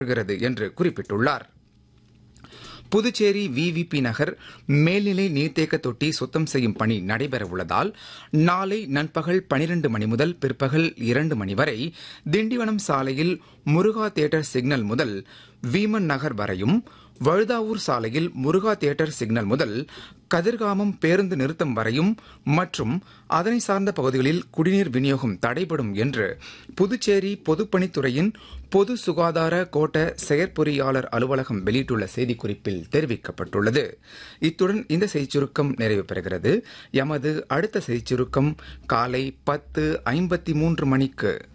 வருகிறது என்று குறிப்பிட்டுள்ளார் புதுச்சேரி விவிபி நகர் மேல்நிலை நீர்த்தேக்க தொட்டி சுத்தம் செய்யும் பணி நடைபெறவுள்ளதால் நாளை நண்பகல் பனிரண்டு மணி முதல் பிற்பகல் இரண்டு மணி வரை திண்டிவனம் சாலையில் முருகா தியேட்டர் சிக்னல் முதல் வீமன் நகர் வரையும் வழுதாவூர் சாலையில் முருகா தியேட்டர் சிக்னல் முதல் கதிர்காமம் பேருந்து நிறுத்தம் வரையும் மற்றும் அதனை சார்ந்த பகுதிகளில் குடிநீர் விநியோகம் தடைபடும் என்று புதுச்சேரி பொதுப்பணித்துறையின் பொது சுகாதார கோட்ட செயற்பொறியாளர் அலுவலகம் வெளியிட்டுள்ள செய்திக்குறிப்பில் தெரிவிக்கப்பட்டுள்ளது இத்துடன் இந்த செய்திச் சுருக்கம் நிறைவு பெறுகிறது எமது அடுத்த செய்திச் சுருக்கம் காலை பத்து ஐம்பத்தி மூன்று மணிக்கு